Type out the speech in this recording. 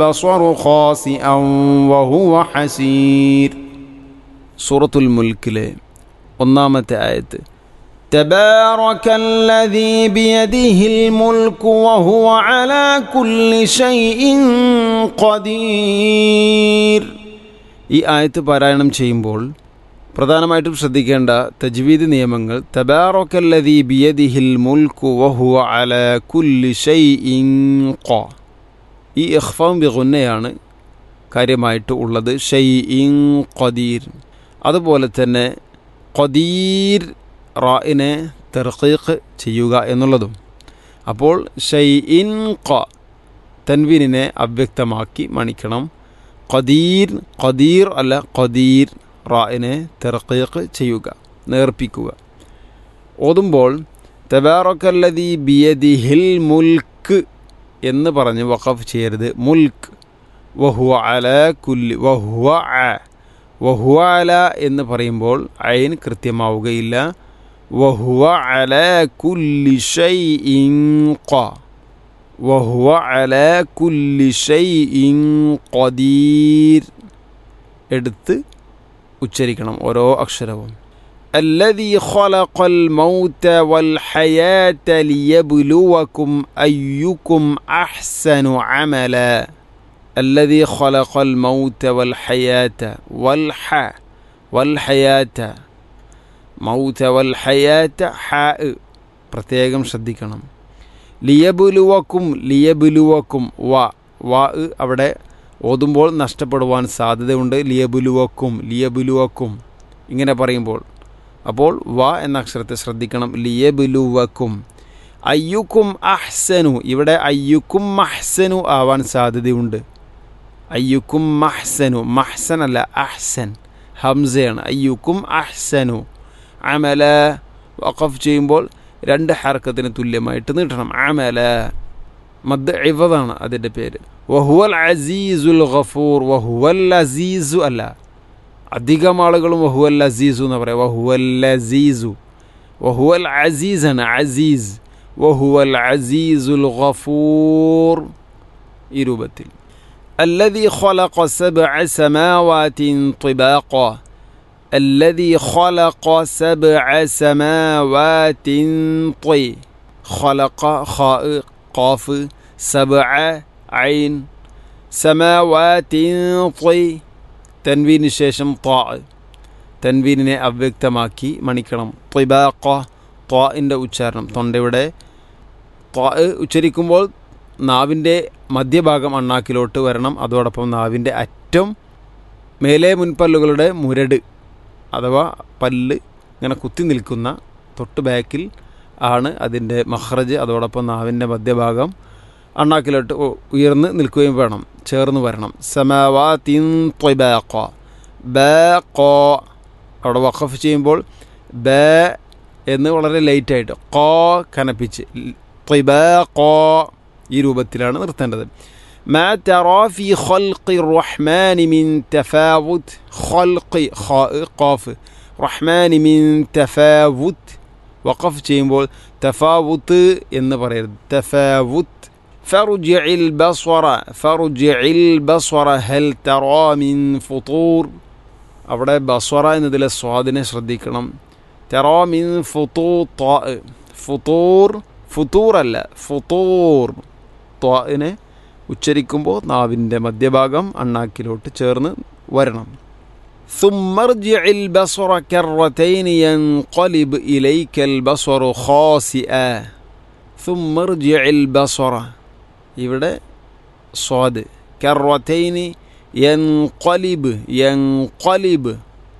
البصر خاسئا وهو حسير സൂറത്തുൽ മുൽക്കിലെ ഒന്നാമത്തെ ആയത്ത് تبارك الذي بيده الملك وهو على كل شيء قدير ഈ ആയത്ത് പാരായണം ചെയ്യുമ്പോൾ പ്രധാനമായിട്ടും ശ്രദ്ധിക്കേണ്ട തജ്വീദ് നിയമങ്ങൾ തബാറക്കല്ലദീ ബിയദിഹിൽ മുൽക്കു വഹുവ അല കുല്ലി ഷൈഇൻ ഖ ഈ ഇഖ്ഫാം ബിഗുന്നയാണ് കാര്യമായിട്ട് ഉള്ളത് ഷൈഇൻ ഖദീർ അതുപോലെ തന്നെ ഖദീർ റായിനെ തെർഖീഖ് ചെയ്യുക എന്നുള്ളതും അപ്പോൾ ഷൈഇൻ ഖ തൻവീനിനെ അവ്യക്തമാക്കി മണിക്കണം ഖദീർ ഖദീർ അല്ല ഖദീർ റായിനെ തെർഖീഖ് ചെയ്യുക നേർപ്പിക്കുക ഓതുമ്പോൾ തബാറക്കല്ലതി ബിയദിഹിൽ മുൽക്ക് എന്ന് പറഞ്ഞ് വഖഫ് ചെയ്യരുത് മുൽക്ക് വഹുവ അല കുല്ലി വഹുവ അ വഹുവ അല എന്ന് പറയുമ്പോൾ അയിൻ കൃത്യമാവുകയില്ല വഹുവ അല കുല്ലി ഷൈഇൻ ഖ വഹുവ അല കുല്ലി ഷൈഇൻ ഖദീർ എടുത്ത് ഉച്ചരിക്കണം ഓരോ അക്ഷരവും الذي خلق الموت والحياة ليبلوكم أيكم أحسن عملا الذي خلق الموت والحياة والح والحياة മൗത വൽ ഹയാത്ത ഹാ പ്രത്യേകം ശ്രദ്ധിക്കണം ലിയബുലുവക്കും ലിയബുലുവക്കും വ വ അവിടെ ഓതുമ്പോൾ നഷ്ടപ്പെടുവാൻ സാധ്യതയുണ്ട് ലിയബുലുവക്കും ലിയബുലുവക്കും ഇങ്ങനെ പറയുമ്പോൾ അപ്പോൾ വ എന്ന അക്ഷരത്തെ ശ്രദ്ധിക്കണം ലിയബുലുവക്കും അയ്യുക്കും അഹ്സനു ഇവിടെ അയ്യുക്കും മഹ്സനു ആവാൻ സാധ്യതയുണ്ട് അയ്യുക്കും മഹ്സനു മഹ്സൻ അല്ല അഹ്സൻ ഹംസയാണ് അയ്യുക്കും അഹ്സനു അമല വഖഫ് ചെയ്യുമ്പോൾ രണ്ട് ഹർക്കത്തിന് തുല്യമായിട്ട് നീട്ടണം അമല മദ് ഇവതാണ് അതിൻ്റെ പേര് വഹുവൽ അസീസുൽ ഗഫൂർ വഹുവൽ അസീസു അല്ല അധികം ആളുകളും വഹുവൽ അസീസു എന്ന് പറയാം വഹുവൽ അസീസു വഹുവൽ അസീസാണ് അസീസ് വഹുവൽ അസീസുൽ ഗഫൂർ ഈ രൂപത്തിൽ الذي خلق سبع سماوات طباقا الذي خلق سبع سماوات طي خلق خاء قاف سبع عين سماوات طي തൻവീന് ശേഷം ത്വാ തൻവീനിനെ അവ്യക്തമാക്കി മണിക്കണം ത്വബാക്ക ത്വാഇൻ്റെ ഉച്ചാരണം തൊണ്ടയുടെ ത്വാ ഉച്ചരിക്കുമ്പോൾ നാവിൻ്റെ മധ്യഭാഗം അണ്ണാക്കിലോട്ട് വരണം അതോടൊപ്പം നാവിൻ്റെ അറ്റം മേലെ മുൻപല്ലുകളുടെ മുരട് അഥവാ പല്ല് ഇങ്ങനെ കുത്തി നിൽക്കുന്ന തൊട്ട് ബാക്കിൽ ആണ് അതിൻ്റെ മഹ്റജ് അതോടൊപ്പം നാവിൻ്റെ മധ്യഭാഗം അണ്ണാക്കിലോട്ട് ഉയർന്ന് നിൽക്കുകയും വേണം ചേർന്ന് വരണം സമാവാ തിൻ ത്വബാഖ ബ കോ അവിടെ വഖഫ് ചെയ്യുമ്പോൾ ബ എന്ന് വളരെ ലേറ്റായിട്ട് കോ കനപ്പിച്ച് ത്വബാഖ ഈ രൂപത്തിലാണ് നിർത്തേണ്ടത് ما ترى في خلق الرحمن من تفاوت خلق قاف റഹ്മാൻ മിൻ തഫാവുത്ത് വഖഫ് ചെയ്യുമ്പോൾ തഫാവുത്ത് എന്ന് പറയരുത് തഫാവുത്ത് فرجع البصر فرجع البصر هل ترى من فطور അവിടെ ബസ്വറ എന്നതിലെ സ്വാദിനെ ശ്രദ്ധിക്കണം തെറോ മിൻ ഫുത്തൂ ത്വാ ഫുത്തൂർ ഫുത്തൂർ അല്ല ഫുത്തൂർ ത്വാനെ ഉച്ചരിക്കുമ്പോൾ നാവിൻ്റെ മധ്യഭാഗം അണ്ണാക്കിലോട്ട് ചേർന്ന് വരണം ثم ارجع البصر كرتين ينقلب إليك البصر خاسئا ثم ارجع البصر ഇവിടെ സ്വാദ് കറത്തൈനി യൻകൊലിബ് യൻകൊലിബ്